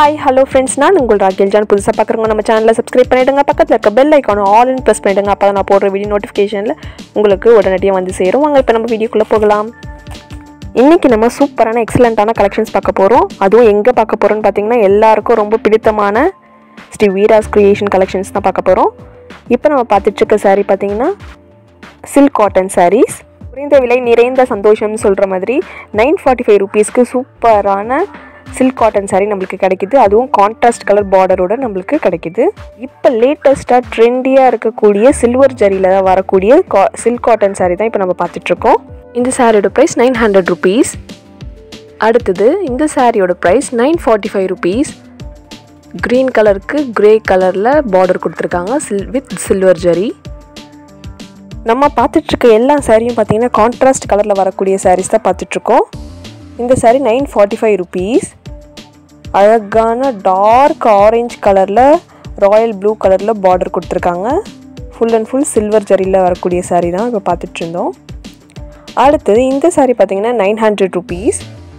hi hello friends நான் உங்கள் Rachel John புதுசாக பார்க்குறவங்க நம்ம சேனலை சப்ஸ்கிரைப் பண்ணிவிடுங்க பக்கத்தில் இருக்க பெல் ஐக்கானும் ஆல் இன் ப்ரெஸ் பண்ணிவிடுங்க அப்போ தான் நான் போடுற வீடியோ நோட்டிஃபிகேஷனில் உங்களுக்கு உடனடியாக வந்து சேரும் வாங்க இப்போ நம்ம வீடியோக்குள்ளே போகலாம் இன்றைக்கி நம்ம சூப்பரான எக்ஸலண்ட்டான கலெக்ஷன்ஸ் பார்க்க போகிறோம் அதுவும் எங்கே பார்க்க போகிறோம்னு பார்த்தீங்கன்னா எல்லாருக்கும் ரொம்ப பிடித்தமான ஸ்ரீ வீராஸ் கிரியேஷன் கலெக்ஷன்ஸ் தான் பார்க்க போகிறோம் இப்போ நம்ம பார்த்துட்ருக்க saree பார்த்தீங்கன்னா சில்க் காட்டன் sarees குறைந்த விலை நிறைந்த சந்தோஷம்னு சொல்கிற மாதிரி நைன் ஃபார்ட்டி ஃபைவ் ருபீஸ்க்கு சூப்பரான சில்க் காட்டன் saree நம்மளுக்கு கிடைக்குது அதுவும் கான்ட்ராஸ்ட் கலர் பார்டரோட நம்மளுக்கு கிடைக்குது இப்போ லேட்டஸ்ட்டாக ட்ரெண்டியாக இருக்கக்கூடிய சில்வர் ஜரியில் வரக்கூடிய கா சில்க் காட்டன் saree தான் இப்போ நம்ம பார்த்துட்ருக்கோம் இந்த சாரியோட ப்ரைஸ் நைன் ஹண்ட்ரட் ருபீஸ் அடுத்தது இந்த சாரியோட price nine forty five rupees green கலருக்கு கிரே கலரில் பார்டர் கொடுத்துருக்காங்க சில் வித் சில்வர் ஜரி நம்ம பார்த்துட்ருக்க எல்லா சாரியும் பார்த்தீங்கன்னா கான்ட்ராஸ்ட் கலரில் வரக்கூடிய சாரீஸ் தான் பார்த்துட்ருக்கோம் இந்த saree nine forty five rupees அழகான டார்க் ஆரஞ்சு கலரில் ராயல் ப்ளூ கலரில் பார்டர் கொடுத்துருக்காங்க ஃபுல் அண்ட் ஃபுல் சில்வர் ஜரியில் வரக்கூடிய சாரீ தான் இப்போ பார்த்துட்டு இருந்தோம் அடுத்தது இந்த சாரீ பார்த்தீங்கன்னா nine hundred rupees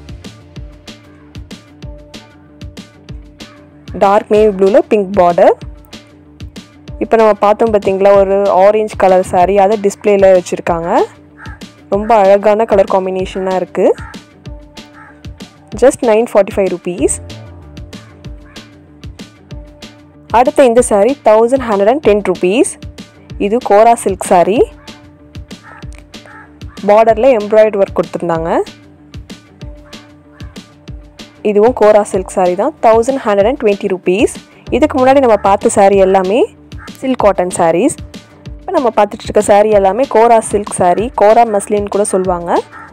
dark navy ப்ளூவில் பிங்க் பார்டர் இப்போ நம்ம பார்த்தோம் பார்த்தீங்களா ஒரு ஆரஞ்சு கலர் saree அதை டிஸ்பிளேல வச்சுருக்காங்க ரொம்ப அழகான கலர் காம்பினேஷனாக இருக்குது just nine forty five rupees அடுத்த இந்த saree thousand hundred and ten rupees இது கோரா சில்க் saree பார்டரில் எம்ப்ராய்டரி ஒர்க் கொடுத்துருந்தாங்க இதுவும் கோரா சில்க் saree தான் thousand hundred and twenty rupees இதுக்கு முன்னாடி நம்ம பார்த்த saree எல்லாமே சில்க் காட்டன் sarees இப்போ நம்ம பார்த்துட்டு இருக்க saree எல்லாமே kora silk saree kora muslin கூட சொல்லுவாங்க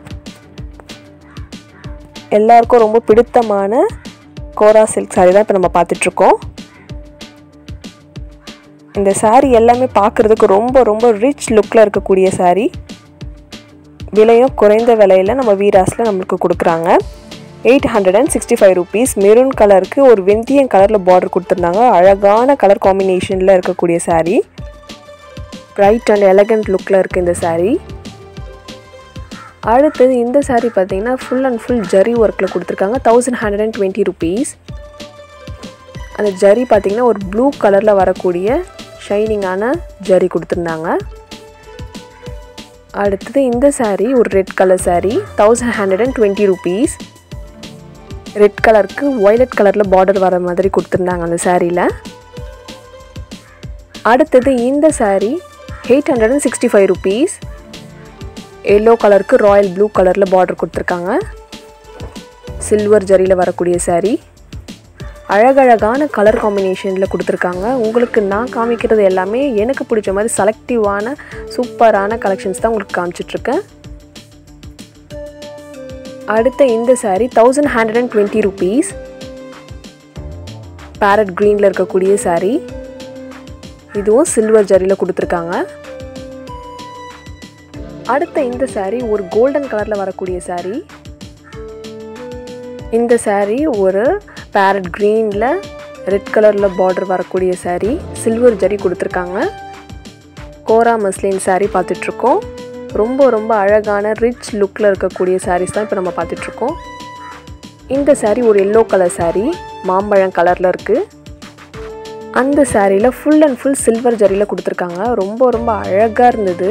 எல்லாருக்கும் ரொம்ப பிடித்தமான கோரா சில்க் saree தான் இப்போ நம்ம பார்த்துட்ருக்கோம் இந்த saree எல்லாமே பார்க்குறதுக்கு ரொம்ப ரொம்ப ரிச் லுக்கில் இருக்கக்கூடிய saree விலையும் குறைந்த விலையில் நம்ம வீராஸில் நம்மளுக்கு கொடுக்குறாங்க eight hundred and sixty five rupees maroon கலருக்கு ஒரு வெந்தயம் கலரில் பார்டர் கொடுத்துருந்தாங்க அழகான கலர் காம்பினேஷனில் இருக்கக்கூடிய saree பிரைட் அண்ட் எலகண்ட் லுக்கில் இருக்குது இந்த saree அடுத்தது இந்த saree பார்த்தீங்கன்னா ஃபுல் அண்ட் ஃபுல் ஜரி ஒர்க்கில் கொடுத்துருக்காங்க thousand hundred and twenty rupees அந்த ஜரி பார்த்தீங்கன்னா ஒரு ப்ளூ கலரில் வரக்கூடிய ஷைனிங்கான ஜரி கொடுத்துருந்தாங்க அடுத்தது இந்த saree ஒரு red colour saree thousand hundred and twenty rupees red கலருக்கு ஒய்லட் கலரில் பார்டர் வர மாதிரி கொடுத்துருந்தாங்க அந்த சாரியில் அடுத்தது இந்த saree eight hundred and sixty five rupees yellow கலருக்கு ராயல் ப்ளூ கலரில் பார்டர் கொடுத்துருக்காங்க சில்வர் ஜரியில் வரக்கூடிய saree அழகழகான கலர் காம்பினேஷனில் கொடுத்துருக்காங்க உங்களுக்கு நான் காமிக்கிறது எல்லாமே எனக்கு பிடிச்ச மாதிரி செலக்டிவான சூப்பரான கலெக்ஷன்ஸ் தான் உங்களுக்கு காமிச்சிட்ருக்கேன் அடுத்த இந்த saree thousand hundred and twenty rupees parrot க்ரீனில் இருக்கக்கூடிய saree இதுவும் சில்வர் ஜரியில் கொடுத்துருக்காங்க அடுத்த இந்த saree ஒரு கோல்டன் கலரில் வரக்கூடிய saree இந்த saree ஒரு பேரட் க்ரீனில் ரெட் கலரில் பார்டர் வரக்கூடிய saree சில்வர் ஜரி கொடுத்துருக்காங்க கோரா மஸ்லின் saree பார்த்துட்ருக்கோம் ரொம்ப ரொம்ப அழகான ரிச் லுக்கில் இருக்கக்கூடிய sarees தான் இப்போ நம்ம பார்த்துட்ருக்கோம் இந்த saree ஒரு எல்லோ கலர் saree மாம்பழம் கலரில் இருக்குது அந்த சாரியில் ஃபுல் அண்ட் ஃபுல் சில்வர் ஜரியில் கொடுத்துருக்காங்க ரொம்ப ரொம்ப அழகாக இருந்தது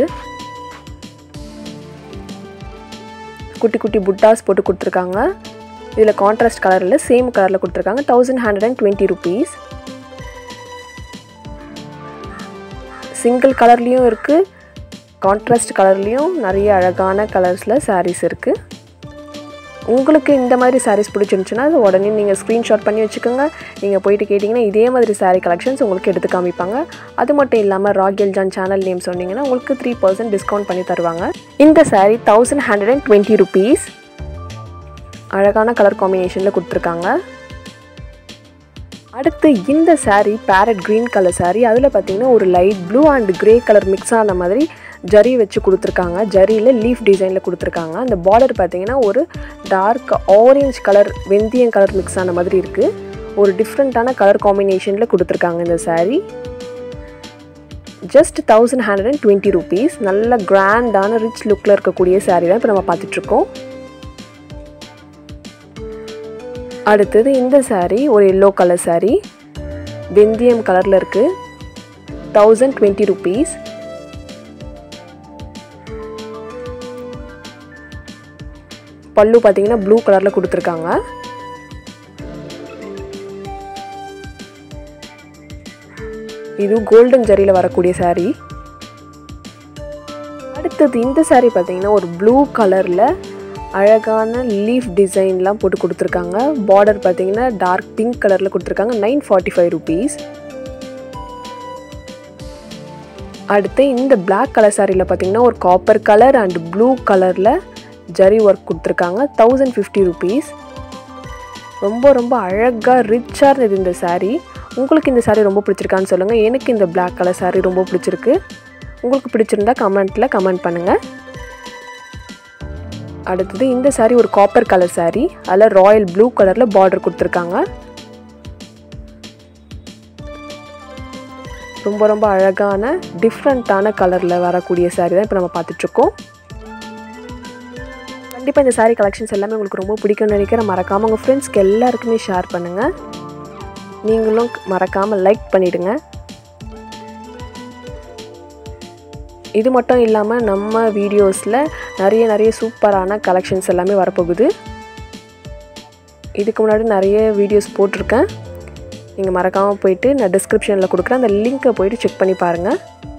குட்டி குட்டி புட்டாஸ் போட்டு கொடுத்துருக்காங்க இதில் கான்ட்ராஸ்ட் கலரில் சேம் கலரில் கொடுத்துருக்காங்க thousand hundred and twenty rupees single கலர்லேயும் இருக்குது கான்ட்ராஸ்ட் கலர்லேயும் நிறைய அழகான கலர்ஸில் sarees இருக்குது உங்களுக்கு இந்த மாதிரி sarees பிடிச்சிருந்துச்சுன்னா அது உடனே நீங்கள் ஸ்க்ரீன்ஷாட் பண்ணி வச்சுக்கோங்க நீங்கள் போயிட்டு கேட்டிங்கன்னா இதே மாதிரி saree கலெக்ஷன்ஸ் உங்களுக்கு எடுத்து காமிப்பாங்க அது மட்டும் இல்லாமல் ராகேல் ஜான் சேனல் நேம் சொன்னீங்கன்னா உங்களுக்கு த்ரீ பர்சன்ட் டிஸ்கவுண்ட் பண்ணி தருவாங்க இந்த saree thousand hundred and twenty rupees அழகான கலர் காம்பினேஷனில் கொடுத்துருக்காங்க அடுத்து இந்த saree parrot green colour saree அதில் பார்த்தீங்கன்னா ஒரு light blue and grey colour mix ஆன மாதிரி ஜரி வச்சு கொடுத்துருக்காங்க ஜரியில் லீஃப் டிசைனில் கொடுத்துருக்காங்க அந்த பார்டர் பார்த்தீங்கன்னா ஒரு டார்க் ஆரஞ்சு கலர் வெந்தயம் கலர் மிக்ஸ் ஆன மாதிரி இருக்குது ஒரு டிஃப்ரெண்ட்டான கலர் காம்பினேஷனில் கொடுத்துருக்காங்க இந்த saree just thousand hundred and twenty rupees நல்ல கிராண்டான ரிச் லுக்கில் இருக்கக்கூடிய saree தான் இப்போ நம்ம பார்த்துட்ருக்கோம் அடுத்தது இந்த saree ஒரு எல்லோ கலர் saree வெந்தயம் கலரில் இருக்குது தௌசண்ட் டுவெண்ட்டி ருபீஸ் பல்லு பார்த்தீங்கன்னா ப்ளூ கலரில் கொடுத்துருக்காங்க இது கோல்டன் ஜரியில் வரக்கூடிய saree அடுத்தது இந்த saree பார்த்தீங்கன்னா ஒரு ப்ளூ கலரில் அழகான லீஃப் டிசைன்லாம் போட்டு கொடுத்துருக்காங்க பார்டர் பார்த்தீங்கன்னா டார்க் பிங்க் கலரில் கொடுத்துருக்காங்க நைன் ஃபார்ட்டி ஃபைவ் ருபீஸ் அடுத்து இந்த Black கலர் சாரியில் பார்த்தீங்கன்னா ஒரு காப்பர் கலர் அண்ட் ப்ளூ கலரில் ஜரி ஒர்க் கொடுத்துருக்காங்க தௌசண்ட் ஃபிஃப்டி ருபீஸ் ரொம்ப ரொம்ப அழகாக ரிச்சாக இருந்தது இந்த saree உங்களுக்கு இந்த saree ரொம்ப பிடிச்சிருக்கான்னு சொல்லுங்கள் எனக்கு இந்த Black கலர் saree ரொம்ப பிடிச்சிருக்கு உங்களுக்கு பிடிச்சிருந்தா கமெண்ட்டில் கமெண்ட் பண்ணுங்கள் அடுத்தது இந்த saree ஒரு காப்பர் கலர் saree அதில் ராயல் ப்ளூ கலரில் பார்டர் கொடுத்துருக்காங்க ரொம்ப ரொம்ப அழகான டிஃப்ரெண்ட்டான கலரில் வரக்கூடிய saree தான் இப்போ நம்ம பார்த்துட்ருக்கோம் கண்டிப்பாக இந்த saree கலெக்ஷன்ஸ் எல்லாமே உங்களுக்கு ரொம்ப பிடிக்கும்னு நினைக்கிறேன் மறக்காமல் உங்கள் ஃப்ரெண்ட்ஸ்க்கு எல்லாருக்குமே ஷேர் பண்ணுங்கள் நீங்களும் மறக்காமல் லைக் பண்ணிவிடுங்க இது மட்டும் இல்லாமல் நம்ம வீடியோஸில் நிறைய நிறைய சூப்பரான கலெக்ஷன்ஸ் எல்லாமே வரப்போகுது இதுக்கு முன்னாடி நிறைய வீடியோஸ் போட்டிருக்கேன் நீங்கள் மறக்காமல் போயிட்டு நான் டிஸ்கிரிப்ஷனில் கொடுக்குறேன் அந்த லிங்க்கை போயிட்டு செக் பண்ணி பாருங்கள்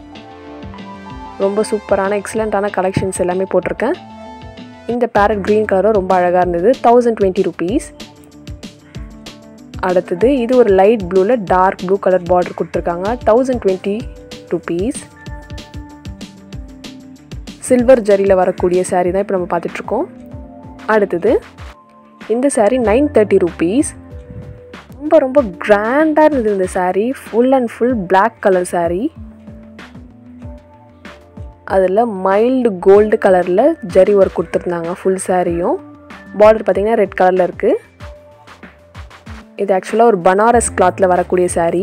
ரொம்ப சூப்பரான எக்ஸலண்ட்டான கலெக்ஷன்ஸ் எல்லாமே போட்டிருக்கேன் இந்த பேரட் க்ரீன் கலரும் ரொம்ப அழகாக இருந்தது தௌசண்ட் டுவெண்ட்டி ருபீஸ் அடுத்தது இது ஒரு லைட் ப்ளூவில் டார்க் ப்ளூ கலர் பார்டர் கொடுத்துருக்காங்க தௌசண்ட் டுவெண்ட்டி ருபீஸ் சில்வர் ஜரியில் வரக்கூடிய saree தான் இப்போ நம்ம பார்த்துட்ருக்கோம் அடுத்தது இந்த saree நைன் தேர்ட்டி ருபீஸ் ரொம்ப ரொம்ப கிராண்டாக இருந்தது இந்த saree full and full Black colour saree அதில் மைல்டு கோல்டு கலரில் ஜரி ஒர்க் கொடுத்துருந்தாங்க ஃபுல் சாரியும் பார்டர் பார்த்தீங்கன்னா ரெட் கலரில் இருக்குது இது ஆக்சுவலாக ஒரு பனாரஸ் கிளாத்தில் வரக்கூடிய saree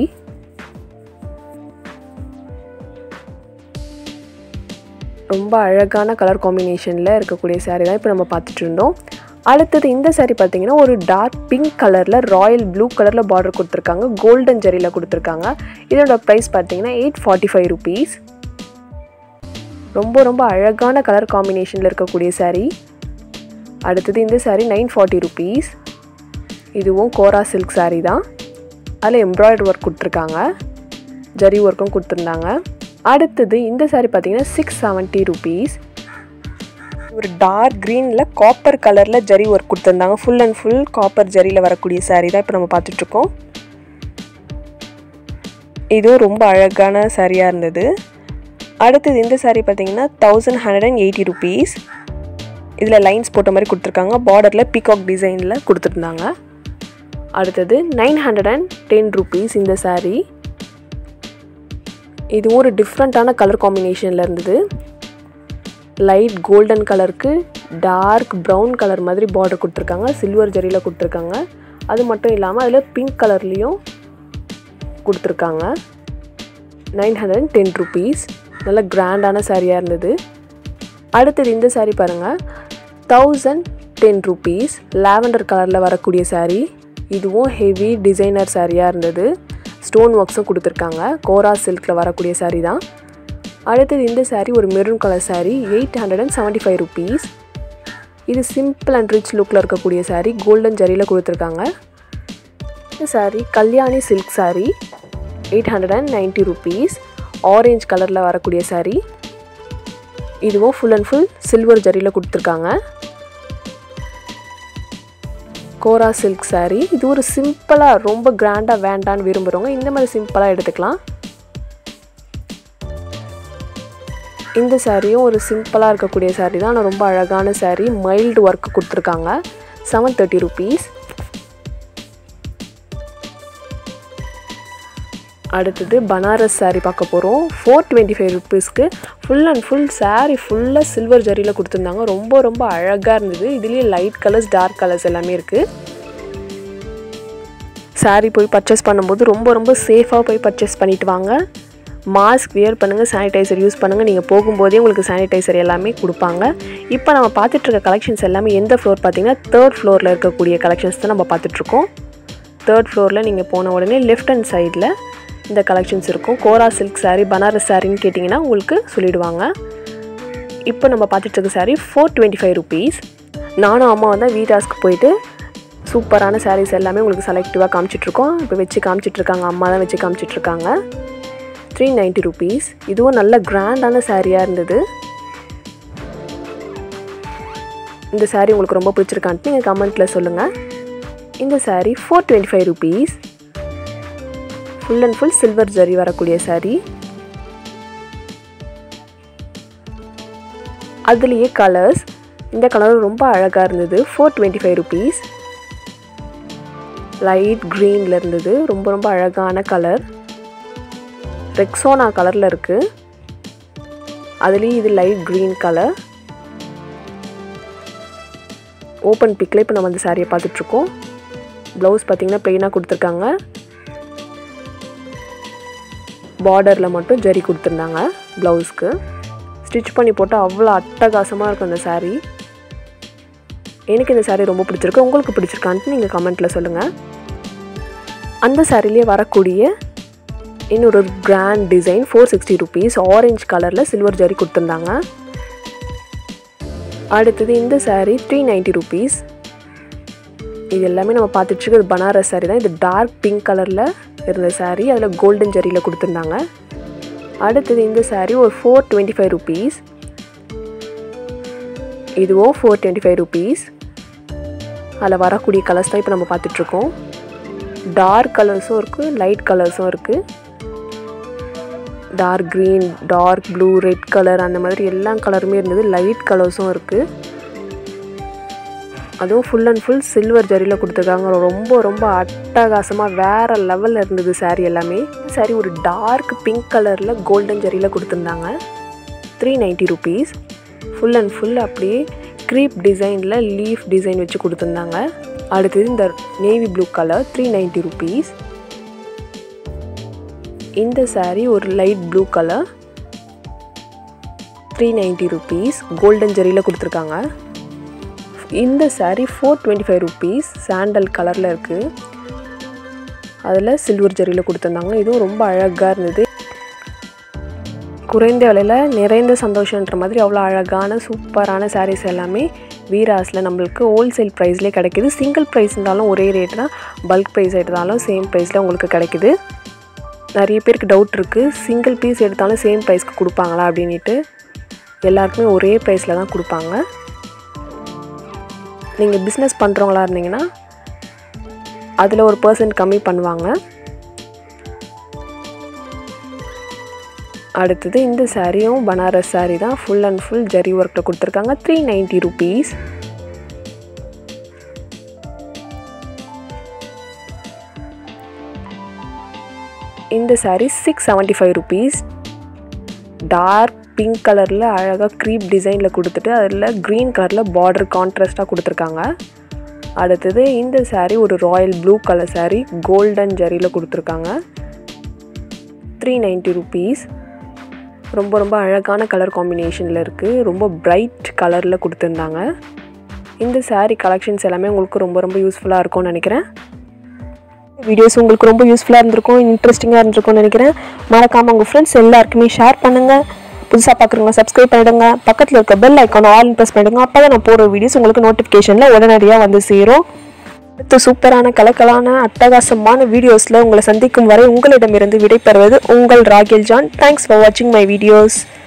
ரொம்ப அழகான கலர் காம்பினேஷனில் இருக்கக்கூடிய saree தான் இப்போ நம்ம பார்த்துட்டு இருந்தோம் அடுத்தது இந்த saree பார்த்தீங்கன்னா ஒரு டார்க் பிங்க் கலரில் ராயல் ப்ளூ கலரில் பார்டர் கொடுத்துருக்காங்க கோல்டன் ஜரியில் கொடுத்துருக்காங்க இதோட ப்ரைஸ் பார்த்தீங்கன்னா எயிட் ஃபார்ட்டி ஃபைவ் ருபீஸ் ரொம்ப ரொம்ப அழகான கலர் காம்பினேஷனில் இருக்கக்கூடிய saree அடுத்தது இந்த saree நைன் ஃபார்ட்டி ருபீஸ் இதுவும் கோரா சில்க் saree தான் அதில் எம்ப்ராய்டரி ஒர்க் கொடுத்துருக்காங்க ஜரி ஒர்க்கும் கொடுத்துருந்தாங்க அடுத்தது இந்த saree பார்த்தீங்கன்னா சிக்ஸ் செவன்ட்டி ருபீஸ் ஒரு டார்க் க்ரீனில் காப்பர் கலரில் ஜரி ஒர்க் கொடுத்துருந்தாங்க ஃபுல் அண்ட் ஃபுல் காப்பர் ஜரியில் வரக்கூடிய saree தான் இப்போ நம்ம பார்த்துட்ருக்கோம் இதுவும் ரொம்ப அழகான சாரியாக இருந்தது அடுத்தது இந்த saree பார்த்தீங்கன்னா thousand hundred and eighty rupees இதில் லைன்ஸ் போட்ட மாதிரி கொடுத்துருக்காங்க பார்டரில் பீகாக் டிசைனில் கொடுத்துருந்தாங்க அடுத்தது nine hundred and ten rupees இந்த saree இது ஒரு டிஃப்ரெண்ட்டான கலர் காம்பினேஷனில் இருந்தது லைட் கோல்டன் கலருக்கு டார்க் ப்ரௌன் கலர் மாதிரி பார்டர் கொடுத்துருக்காங்க சில்வர் ஜரியில் கொடுத்துருக்காங்க அது மட்டும் இல்லாமல் அதில் பிங்க் கலர்லேயும் கொடுத்துருக்காங்க nine hundred and ten rupees நல்ல கிராண்டான சாரியாக இருந்தது அடுத்தது இந்த saree பாருங்கள் தௌசண்ட் டென் ருபீஸ் லாவெண்டர் கலரில் வரக்கூடிய saree இதுவும் ஹெவி டிசைனர் சாரியாக இருந்தது ஸ்டோன் ஒர்க்ஸும் கொடுத்துருக்காங்க கோரா சில்கில் வரக்கூடிய saree தான் அடுத்தது இந்த saree ஒரு maroon colour saree eight hundred and seventy five rupees இது சிம்பிள் அண்ட் ரிச் லுக்கில் இருக்கக்கூடிய saree கோல்டன் ஜரியில் கொடுத்துருக்காங்க இந்த saree Kalyani silk saree eight hundred and ninety rupees orange கலரில் வரக்கூடிய saree இதுவும் ஃபுல் அண்ட் ஃபுல் சில்வர் ஜரியில் கொடுத்துருக்காங்க கோரா சில்க் saree இது ஒரு சிம்பிளாக ரொம்ப கிராண்டாக வேண்டான்னு விரும்புகிறவங்க இந்த மாதிரி சிம்பிளாக எடுத்துக்கலாம் இந்த சாரியும் ஒரு சிம்பிளாக இருக்கக்கூடிய saree தான் ஆனால் ரொம்ப அழகான saree மைல்டு ஒர்க் கொடுத்துருக்காங்க செவன் தேர்ட்டி ருபீஸ் அடுத்தது பனாரஸ் saree பார்க்க போகிறோம் ஃபோர் டுவெண்ட்டி ஃபைவ் ருபீஸ்க்கு ஃபுல் அண்ட் ஃபுல் saree ஃபுல்லாக சில்வர் ஜரியில் கொடுத்துருந்தாங்க ரொம்ப ரொம்ப அழகாக இருந்தது இதுலேயே லைட் கலர்ஸ் டார்க் கலர்ஸ் எல்லாமே இருக்குது saree போய் பர்ச்சேஸ் பண்ணும்போது ரொம்ப ரொம்ப சேஃபாக போய் பர்ச்சேஸ் பண்ணிட்டு வாங்க மாஸ்க் வியர் பண்ணுங்கள் சானிடைசர் யூஸ் பண்ணுங்கள் நீங்கள் போகும்போதே உங்களுக்கு சானிடைசர் எல்லாமே கொடுப்பாங்க இப்போ நம்ம பார்த்துட்டு இருக்க கலெக்ஷன்ஸ் எல்லாமே எந்த ஃப்ளோர் பார்த்தீங்கன்னா தேர்ட் ஃப்ளோரில் இருக்கக்கூடிய கலெக்ஷன்ஸ் தான் நம்ம பார்த்துட்ருக்கோம் தேர்ட் ஃப்ளோரில் நீங்கள் போன உடனே லெஃப்ட் ஹேண்ட் சைடில் இந்த கலெக்ஷன்ஸ் இருக்கும் கோரா சில்க் saree பனாரஸ் சாரின்னு கேட்டிங்கன்னா உங்களுக்கு சொல்லிடுவாங்க இப்போ நம்ம பார்த்துட்டு இருக்க saree four twenty five rupees நானும் அம்மா வந்து வீட்டாஸ்க்கு போயிட்டு சூப்பரான sarees எல்லாமே உங்களுக்கு செலக்டிவாக காமிச்சிட்ருக்கோம் இப்போ வச்சு காமிச்சிட்ருக்காங்க அம்மா தான் வச்சு காமிச்சிட்ருக்காங்க த்ரீ நைன்ட்டி ருபீஸ் இதுவும் நல்ல கிராண்டான சாரியாக இருந்தது இந்த saree உங்களுக்கு ரொம்ப பிடிச்சிருக்கான்ட்டு நீங்கள் கமெண்ட்டில் சொல்லுங்கள் இந்த saree four twenty five rupees full and full silver zari வரக்கூடிய saree அதுலேயே கலர்ஸ் இந்த கலர் ரொம்ப அழகாக இருந்தது four twenty five rupees light க்ரீனில் இருந்தது ரொம்ப ரொம்ப அழகான கலர் ரெக்ஸோனா கலரில் இருக்குது அதுலேயும் இது லைட் க்ரீன் கலர் ஓப்பன் பிக்கில் இப்போ நம்ம அந்த சாரியை பார்த்துட்ருக்கோம் ப்ளவுஸ் பார்த்தீங்கன்னா ப்ளெயினாக கொடுத்துருக்காங்க பார்டரில் மட்டும் ஜரி கொடுத்துருந்தாங்க ப்ளவுஸ்க்கு ஸ்டிச் பண்ணி போட்டால் அவ்வளோ அட்டகாசமாக இருக்கும் அந்த saree எனக்கு இந்த saree ரொம்ப பிடிச்சிருக்கு உங்களுக்கு பிடிச்சிருக்கான்ட்டு நீங்கள் கமெண்ட்டில் சொல்லுங்கள் அந்த சாரிலேயே வரக்கூடிய இன்னொரு grand design four sixty rupees orange கலரில் சில்வர் ஜரி கொடுத்துருந்தாங்க அடுத்தது இந்த saree த்ரீ நைன்ட்டி ருபீஸ் இது எல்லாமே நம்ம பார்த்துட்டு இருக்கிறது பனாரஸ் saree தான் இது டார்க் பிங்க் கலரில் இருந்த saree அதில் கோல்டன் ஜரியில் கொடுத்துருந்தாங்க அடுத்தது இந்த saree ஒரு ஃபோர் டுவெண்ட்டி ஃபைவ் ருபீஸ் இதுவும் ஃபோர் டுவெண்ட்டி ஃபைவ் ருபீஸ் அதில் வரக்கூடிய கலர்ஸ் தான் இப்போ நம்ம பார்த்துட்ருக்கோம் டார்க் கலர்ஸும் இருக்குது லைட் கலர்ஸும் இருக்குது dark green dark blue red colour அந்த மாதிரி எல்லா கலருமே இருந்தது லைட் கலர்ஸும் இருக்குது அதுவும் ஃபுல் அண்ட் ஃபுல் சில்வர் ஜரியில் கொடுத்துருக்காங்க ரொம்ப ரொம்ப அட்டகாசமாக வேறு லெவலில் இருந்தது saree எல்லாமே saree ஒரு டார்க் பிங்க் கலரில் கோல்டன் ஜரியில் கொடுத்துருந்தாங்க three ninety rupees full and full அப்படியே க்ரீப் டிசைனில் லீஃப் டிசைன் வச்சு கொடுத்துருந்தாங்க அடுத்தது இந்த navy blue colour three ninety rupees இந்த saree ஒரு light blue colour three ninety rupees golden ஜரியில் கொடுத்துருக்காங்க இந்த saree four twenty five rupees sandal கலரில் இருக்குது அதில் சில்வர் ஜரியில் கொடுத்துருந்தாங்க இதுவும் ரொம்ப அழகாக இருந்தது குறைந்த விலையில் நிறைந்த சந்தோஷன்ற மாதிரி அவ்வளோ அழகான சூப்பரான sarees எல்லாமே வீராஸில் நம்மளுக்கு ஹோல்சேல் ப்ரைஸ்லேயே கிடைக்கிது சிங்கிள் ப்ரைஸ் இருந்தாலும் ஒரே ரேட் தான் பல்க் ப்ரைஸ் எடுத்தாலும் சேம் ப்ரைஸில் உங்களுக்கு கிடைக்குது நிறைய பேருக்கு டவுட் இருக்குது சிங்கிள் பீஸ் எடுத்தாலும் சேம் ப்ரைஸ்க்கு கொடுப்பாங்களா அப்படின்ட்டு எல்லாருக்குமே ஒரே ப்ரைஸில் தான் கொடுப்பாங்க நீங்கள் பிஸ்னஸ் பண்ணுறவங்களா இருந்தீங்கன்னா அதில் ஒரு பர்சன்ட் கம்மி பண்ணுவாங்க அடுத்தது இந்த சாரியும் பனாரஸ் saree தான் ஃபுல் அண்ட் ஃபுல் ஜரி ஒர்க்கில் கொடுத்துருக்காங்க த்ரீ நைன்ட்டி ருபீஸ் இந்த saree six seventy five rupees dark pink கலரில் அழகாக க்ரீப் டிசைனில் கொடுத்துட்டு அதில் க்ரீன் கலரில் பார்டர் கான்ட்ராஸ்ட்டாக கொடுத்துருக்காங்க அடுத்தது இந்த saree ஒரு royal blue colour saree golden ஜரியில் கொடுத்துருக்காங்க த்ரீ நைன்ட்டி ருபீஸ் ரொம்ப ரொம்ப அழகான கலர் காம்பினேஷனில் இருக்குது ரொம்ப பிரைட் கலரில் கொடுத்துருந்தாங்க இந்த saree கலெக்ஷன்ஸ் எல்லாமே உங்களுக்கு ரொம்ப ரொம்ப யூஸ்ஃபுல்லாக இருக்கும்னு நினைக்கிறேன் வீடியோஸ் உங்களுக்கு ரொம்ப யூஸ்ஃபுல்லாக இருந்திருக்கும் இன்ட்ரெஸ்டிங்காக இருந்திருக்கும்னு நினைக்கிறேன் மறக்காமல் உங்கள் ஃப்ரெண்ட்ஸ் எல்லாருக்குமே ஷேர் பண்ணுங்கள் புதுசாக பார்க்குறவங்க சப்ஸ்கிரைப் பண்ணிடுங்க பக்கத்தில் இருக்க பெல் ஐக்கான ஆல் ப்ரெஸ் பண்ணிடுங்க அப்போ தான் நான் போடுற வீடியோஸ் உங்களுக்கு நோட்டிஃபிகேஷனில் உடனடியாக வந்து சேரும் அடுத்த சூப்பரான கலக்கலான அட்டகாசமான வீடியோஸில் உங்களை சந்திக்கும் வரை உங்களிடமிருந்து விடைபெறுவது உங்கள் ராகேல் ஜான் தேங்க்ஸ் ஃபார் வாட்சிங் மை வீடியோஸ்